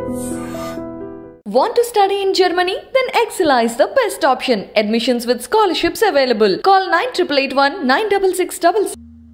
Want to study in Germany? Then Excella is the best option. Admissions with scholarships available. Call 9881 96666.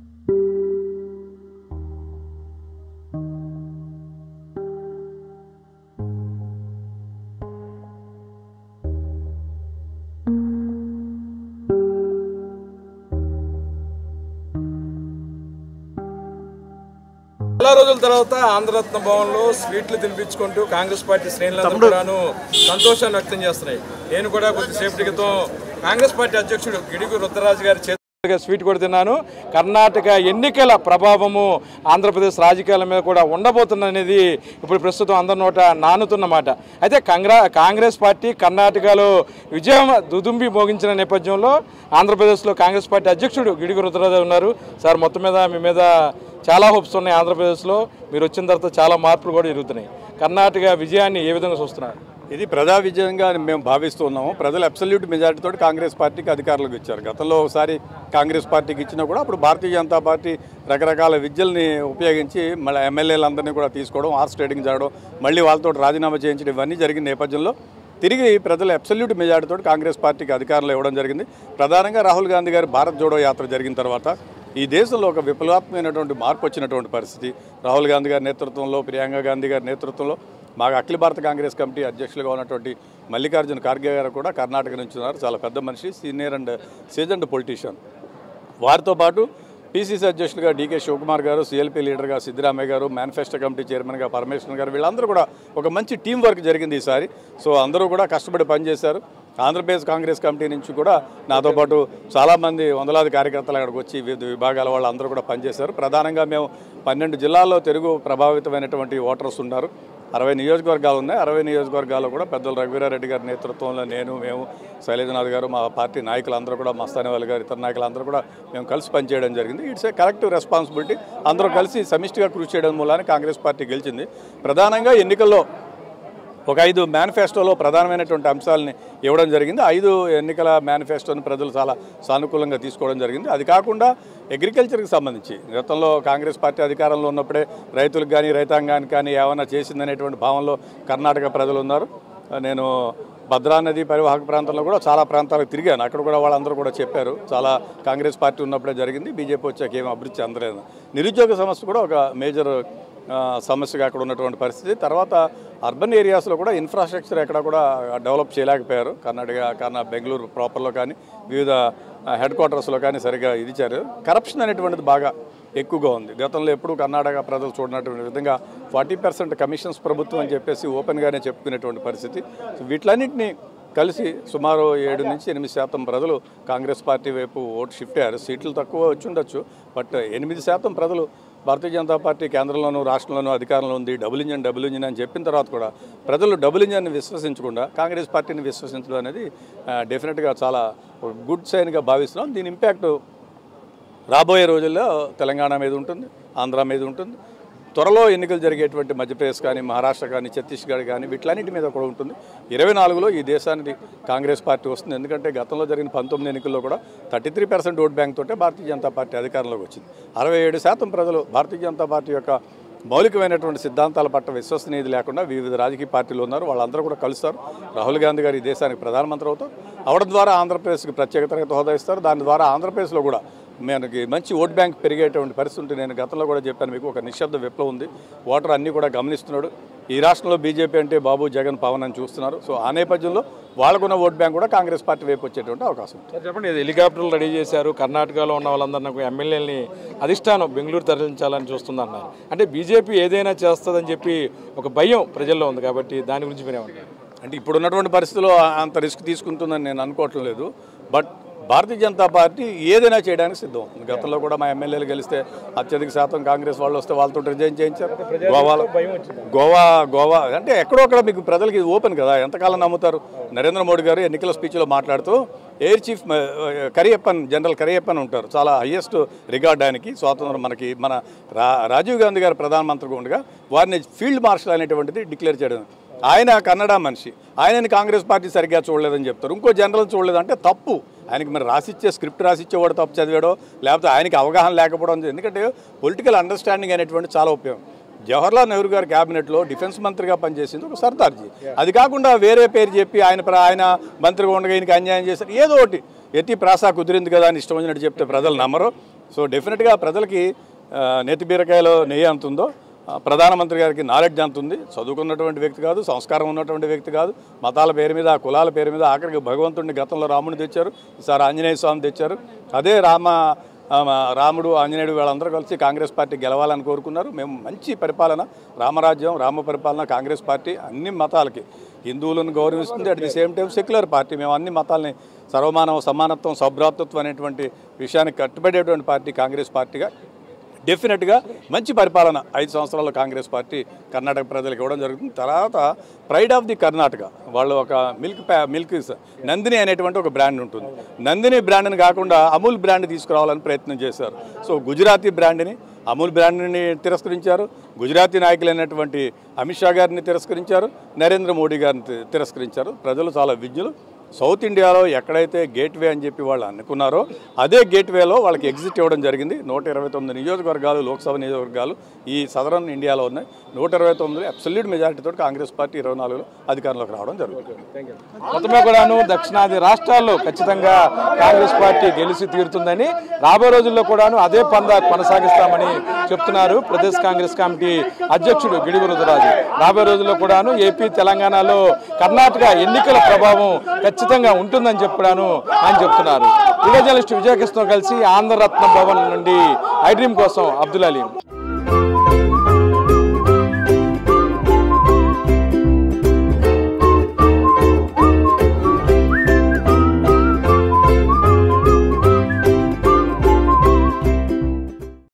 చాలా రోజుల తర్వాత ఆంధ్రరత్న భవన్లో స్వీట్లు తినిపించుకుంటూ Congress party శ్రేణులందరూ కూడాను సంతోషాన్ని వ్యక్తం చేస్తున్నాయి నేను కూడా కొద్దిసేపటి క్రితం కాంగ్రెస్ పార్టీ అధ్యక్షుడు గిడుగు రుద్రరాజు గారి చేతులుగా స్వీట్ కూడా తిన్నాను కర్ణాటక ఎన్నికల ప్రభావము ఆంధ్రప్రదేశ్ రాజకీయాల మీద కూడా ఉండబోతుందనేది ఇప్పుడు ప్రస్తుతం అందరి నోట నానుతున్న మాట అయితే కాంగ్రా కాంగ్రెస్ పార్టీ కర్ణాటకలో విజయం దుదుంబి మోగించిన నేపథ్యంలో ఆంధ్రప్రదేశ్లో కాంగ్రెస్ పార్టీ అధ్యక్షుడు గిడుగు రుద్రరాజు ఉన్నారు సార్ మొత్తం మీద మీ మీద చాలా హోప్స్ ఉన్నాయి ఆంధ్రప్రదేశ్లో మీరు వచ్చిన తర్వాత చాలా మార్పులు కూడా జరుగుతున్నాయి కర్ణాటక విజయాన్ని ఏ విధంగా చూస్తున్నారు ఇది ప్రజా విజయంగా మేము భావిస్తున్నాము ప్రజలు అబ్సల్యూట్ మెజార్టీతో కాంగ్రెస్ పార్టీకి అధికారులకు ఇచ్చారు గతంలో ఒకసారి కాంగ్రెస్ పార్టీకి ఇచ్చినా కూడా అప్పుడు భారతీయ జనతా పార్టీ రకరకాల విద్యల్ని ఉపయోగించి మళ్ళీ ఎమ్మెల్యేలందరినీ కూడా తీసుకోవడం హార్స్ ట్రేడింగ్ చేయడం మళ్ళీ వాళ్ళతో రాజీనామా చేయించడం ఇవన్నీ జరిగిన నేపథ్యంలో తిరిగి ప్రజలు అబ్సల్యూట్ మెజార్టీతో కాంగ్రెస్ పార్టీకి అధికారంలో ఇవ్వడం జరిగింది ప్రధానంగా రాహుల్ గాంధీ గారి భారత్ జోడో యాత్ర జరిగిన తర్వాత ఈ దేశంలో ఒక విప్లవాత్మకమైనటువంటి మార్పు వచ్చినటువంటి పరిస్థితి రాహుల్ గాంధీ గారి నేతృత్వంలో ప్రియాంక గాంధీ గారి నేతృత్వంలో మాకు అఖిల భారత కాంగ్రెస్ కమిటీ అధ్యక్షులుగా ఉన్నటువంటి మల్లికార్జున ఖార్గే గారు కూడా కర్ణాటక నుంచి ఉన్నారు చాలా పెద్ద మనిషి సీనియర్ అండ్ సీజన్డ్ పొలిటీషియన్ వారితో పాటు పీసీసీ అధ్యక్షులుగా డీకే శివకుమార్ గారు సీఎల్పీ లీడర్గా సిద్ధరామయ్య గారు మేనిఫెస్టో కమిటీ చైర్మన్గా పరమేశ్వరన్ గారు వీళ్ళందరూ కూడా ఒక మంచి టీం వర్క్ జరిగింది ఈసారి సో అందరూ కూడా కష్టపడి పనిచేశారు ఆంధ్రప్రదేశ్ కాంగ్రెస్ కమిటీ నుంచి కూడా నాతో పాటు చాలామంది వందలాది కార్యకర్తలు అక్కడికి వచ్చి వివిధ విభాగాల వాళ్ళు అందరూ కూడా పనిచేశారు ప్రధానంగా మేము పన్నెండు జిల్లాల్లో తెలుగు ప్రభావితమైనటువంటి ఓటర్స్ ఉన్నారు అరవై నియోజకవర్గాలు ఉన్నాయి అరవై నియోజకవర్గాల్లో కూడా పెద్దలు రఘువీరారెడ్డి గారి నేతృత్వంలో నేను మేము శైలజనాథ్ గారు మా పార్టీ నాయకులందరూ కూడా మస్తానేవాల్ గారు ఇతర నాయకులందరూ కూడా మేము కలిసి పనిచేయడం జరిగింది ఇట్స్ ఏ కలెక్టివ్ రెస్పాన్సిబిలిటీ అందరూ కలిసి సమిష్టిగా కృషి చేయడం మూలాన కాంగ్రెస్ పార్టీ గెలిచింది ప్రధానంగా ఎన్నికల్లో ఒక ఐదు మేనిఫెస్టోలో ప్రధానమైనటువంటి అంశాలని ఇవ్వడం జరిగింది ఐదు ఎన్నికల మేనిఫెస్టోని ప్రజలు చాలా సానుకూలంగా తీసుకోవడం జరిగింది అది కాకుండా అగ్రికల్చర్కి సంబంధించి గతంలో కాంగ్రెస్ పార్టీ అధికారంలో ఉన్నప్పుడే రైతులకు కానీ రైతాంగానికి కానీ ఏమైనా చేసిందనేటువంటి భావనలో కర్ణాటక ప్రజలు ఉన్నారు నేను భద్రా నది పరివాహక ప్రాంతంలో కూడా చాలా ప్రాంతాలకు తిరిగాను అక్కడ కూడా వాళ్ళందరూ కూడా చెప్పారు చాలా కాంగ్రెస్ పార్టీ ఉన్నప్పుడే జరిగింది బీజేపీ వచ్చాక ఏం అభివృద్ధి అందలేదు నిరుద్యోగ సమస్య కూడా ఒక మేజర్ ఆ, సమస్యగా అక్కడ ఉన్నటువంటి పరిస్థితి తర్వాత అర్బన్ ఏరియాస్లో కూడా ఇన్ఫ్రాస్ట్రక్చర్ ఎక్కడ కూడా డెవలప్ చేయలేకపోయారు కర్ణాటక కర్ణా బెంగళూరు ప్రాపర్లో కానీ వివిధ హెడ్ క్వార్టర్స్లో కానీ సరిగా ఇదిచారు కరప్షన్ అనేటువంటిది బాగా ఎక్కువగా ఉంది గతంలో ఎప్పుడు కర్ణాటక ప్రజలు చూడనటువంటి విధంగా ఫార్టీ పర్సెంట్ కమిషన్స్ ప్రభుత్వం అని చెప్పేసి ఓపెన్గానే చెప్పుకునేటువంటి పరిస్థితి సో వీటిలన్నింటినీ కలిసి సుమారు ఏడు నుంచి ఎనిమిది శాతం ప్రజలు కాంగ్రెస్ పార్టీ వైపు ఓటు షిఫ్ట్ అయ్యారు సీట్లు తక్కువ వచ్చి ఉండొచ్చు బట్ ఎనిమిది శాతం ప్రజలు భారతీయ జనతా పార్టీ కేంద్రంలోనూ రాష్ట్రంలోనూ అధికారంలో ఉంది డబుల్ ఇంజన్ డబుల్ ఇంజన్ అని చెప్పిన తర్వాత కూడా ప్రజలు డబుల్ ఇంజన్ని విశ్వసించకుండా కాంగ్రెస్ పార్టీని విశ్వసించడం అనేది డెఫినెట్గా చాలా గుడ్ సైన్గా భావిస్తున్నాం దీని ఇంపాక్ట్ రాబోయే రోజుల్లో తెలంగాణ మీద ఉంటుంది ఆంధ్ర మీద ఉంటుంది త్వరలో ఎన్నికలు జరిగేటువంటి మధ్యప్రదేశ్ కానీ మహారాష్ట్ర కానీ ఛత్తీస్గఢ్ కానీ వీటిలన్నిటి మీద కూడా ఉంటుంది ఇరవై నాలుగులో ఈ దేశానికి కాంగ్రెస్ పార్టీ వస్తుంది ఎందుకంటే గతంలో జరిగిన పంతొమ్మిది ఎన్నికల్లో కూడా thirty three percent vote bank తోటే భారతీయ జనతా పార్టీ అధికారంలోకి వచ్చింది అరవై ఏడు శాతం ప్రజలు భారతీయ జనతా పార్టీ యొక్క మౌలికమైనటువంటి సిద్ధాంతాల పట్ల విశ్వసనీయత లేకుండా వివిధ రాజకీయ పార్టీలు ఉన్నారు వాళ్ళందరూ కూడా కలుస్తారు రాహుల్ గాంధీ గారు ఈ దేశానికి ప్రధానమంత్రి అవుతారు అవడం ద్వారా ఆంధ్రప్రదేశ్కి ప్రత్యేక తరగతి హోదా ఇస్తారు దాని ద్వారా ఆంధ్రప్రదేశ్లో కూడా మనకి మంచి ఓట్ బ్యాంక్ పెరిగేటువంటి పరిస్థితి ఉంటుంది నేను గతంలో కూడా చెప్పాను మీకు ఒక నిశ్శబ్ద విప్లవం ఉంది ఓటర్ అన్నీ కూడా గమనిస్తున్నాడు ఈ రాష్ట్రంలో బీజేపీ అంటే బాబు జగన్ పవన్ అని చూస్తున్నారు సో ఆ నేపథ్యంలో వాళ్ళకున్న ఓట్ బ్యాంక్ కూడా కాంగ్రెస్ పార్టీ వైపు వచ్చేటువంటి అవకాశం ఉంది సార్ చెప్పండి ఇది హెలికాప్టర్లు రెడీ చేశారు కర్ణాటకలో ఉన్న వాళ్ళందరినీ ఎమ్మెల్యేలని అధిష్టానం బెంగళూరు తరలించాలని చూస్తుందన్నారు అంటే బీజేపీ ఏదైనా చేస్తుందని చెప్పి ఒక భయం ప్రజల్లో ఉంది కాబట్టి దాని గురించి మీరేమంటారు అంటే ఇప్పుడు ఉన్నటువంటి పరిస్థితుల్లో అంత రిస్క్ తీసుకుంటుందని నేను అనుకోవట్లేదు లేదు బట్ భారతీయ జనతా పార్టీ ఏదైనా చేయడానికి సిద్ధం అవుతుంది గతంలో కూడా మా ఎమ్మెల్యేలు గెలిస్తే అత్యధిక శాతం కాంగ్రెస్ వాళ్ళు వస్తే వాళ్ళతో రిజైన్ చేయించారు గోవాలో గోవా గోవా అంటే ఎక్కడో అక్కడ మీకు ప్రజలకి ఇది ఓపెన్ కదా ఎంతకాలం నమ్ముతారు నరేంద్ర మోడీ గారు ఎన్నికల స్పీచ్లో మాట్లాడుతూ ఎయిర్ చీఫ్ మ- కరియప్పన్ జనరల్ కరియప్పన్ ఉంటారు చాలా హయ్యెస్ట్ రికార్డ్ ఆయనకి స్వాతంత్రం మనకి మన రా రాజీవ్ గాంధీ గారు ప్రధానమంత్రిగా ఉండగా వారిని ఫీల్డ్ మార్షల్ అనేటువంటిది డిక్లేర్ చేయడం ఆయన కన్నడ మనిషి ఆయనని కాంగ్రెస్ పార్టీ సరిగ్గా చూడలేదని చెప్తారు ఇంకో జనరల్ చూడలేదంటే తప్పు ఆయనకి మరి రాసిచ్చే స్క్రిప్ట్ రాసిచ్చేవాడు తప్పు చదివాడో లేకపోతే ఆయనకి అవగాహన లేకపోవడం ఎందుకంటే పొలిటికల్ అండర్స్టాండింగ్ అనేటువంటి చాలా ఉపయోగం జవహర్లాల్ నెహ్రూ గారి క్యాబినెట్లో డిఫెన్స్ మంత్రిగా పనిచేసింది ఒక సర్దార్జీ అది కాకుండా వేరే పేరు చెప్పి ఆయన ప్ర- ఆయన మంత్రిగా ఉండగా ఈయనకి అన్యాయం చేశారు ఏదో ఒకటి ఎత్తి ప్రాసా కుదిరింది కదా అని ఇష్టం వచ్చినట్టు చెప్తే ప్రజలు నమ్మరు సో డెఫినెట్గా ప్రజలకి ఆ, నెత్తి బీరకాయలో నెయ్యి అంత ఉందో ఆ, ప్రధానమంత్రి గారికి నాలెడ్జ్ అంత ఉంది చదువుకున్నటువంటి వ్యక్తి కాదు సంస్కారం ఉన్నటువంటి వ్యక్తి కాదు మతాల పేరు మీద కులాల పేరు మీద ఆఖరికి భగవంతుడిని గతంలో రాముడిని తెచ్చారు ఈసారి ఆంజనేయ స్వామి తెచ్చారు అదే రామ ఆ, మా రాముడు ఆంజనేయుడు వీళ్ళందరూ కలిసి కాంగ్రెస్ పార్టీ గెలవాలని కోరుకున్నారు మేము మంచి పరిపాలన రామరాజ్యం రామ పరిపాలన కాంగ్రెస్ పార్టీ అన్ని మతాలకి హిందువులను గౌరవిస్తుంది at the same time secular party మేము అన్ని మతాలని సర్వమానవ సమానత్వం సౌభ్రాతృత్వం అనేటువంటి విషయానికి కట్టుబడేటువంటి పార్టీ కాంగ్రెస్ పార్టీగా డెఫినెట్గా మంచి పరిపాలన ఐదు సంవత్సరాల్లో కాంగ్రెస్ పార్టీ కర్ణాటక ప్రజలకు ఇవ్వడం జరుగుతుంది తర్వాత ప్రైడ్ ఆఫ్ ది కర్ణాటక వాళ్ళు ఒక మిల్క్ ప్యా మిల్క్ స- నందిని అనేటువంటి ఒక బ్రాండ్ ఉంటుంది నందిని బ్రాండ్ని కాకుండా అమూల్ బ్రాండ్ తీసుకురావాలని ప్రయత్నం చేశారు సో గుజరాతీ బ్రాండ్ని అమూల్ బ్రాండ్ని తిరస్కరించారు గుజరాతీ నాయకులైనటువంటి అమిత్ షా గారిని తిరస్కరించారు నరేంద్ర మోడీ గారిని తి- తిరస్కరించారు ప్రజలు చాలా విజ్ఞులు సౌత్ ఇండియాలో ఎక్కడైతే గేట్వే అని చెప్పి వాళ్ళు అనుకున్నారో అదే గేట్వేలో వాళ్ళకి ఎగ్జిట్ ఇవ్వడం జరిగింది నూట ఇరవై తొమ్మిది నియోజకవర్గాలు లోక్సభ నియోజకవర్గాలు ఈ సదరన్ ఇండియాలో ఉన్నాయి నూట ఇరవై తొమ్మిది అబ్సల్యూట్ మెజారిటీతో కాంగ్రెస్ పార్టీ ఇరవై నాలుగులో అధికారంలోకి రావడం జరుగుతుంది మొత్తమే కూడాను దక్షిణాది రాష్ట్రాల్లో ఖచ్చితంగా కాంగ్రెస్ పార్టీ గెలిచి తీరుతుందని రాబోయే రోజుల్లో కూడాను అదే పందా కొనసాగిస్తామని చెప్తున్నారు ప్రదేశ్ కాంగ్రెస్ కమిటీ అధ్యక్షుడు గిడుగు రుద్రరాజు రాబోయే రోజుల్లో కూడాను ఏపీ తెలంగాణలో కర్ణాటక ఎన్నికల ప్రభావం ఖచ్చితంగా ఉంటుందని చెప్పడాను ఆయన చెప్తున్నారు వీడియో జర్నలిస్ట్ విజయకృష్ణ కలిసి ఆంధ్రరత్న భవన్ నుండి ఐ డ్రీమ్ కోసం అబ్దుల్ అలీం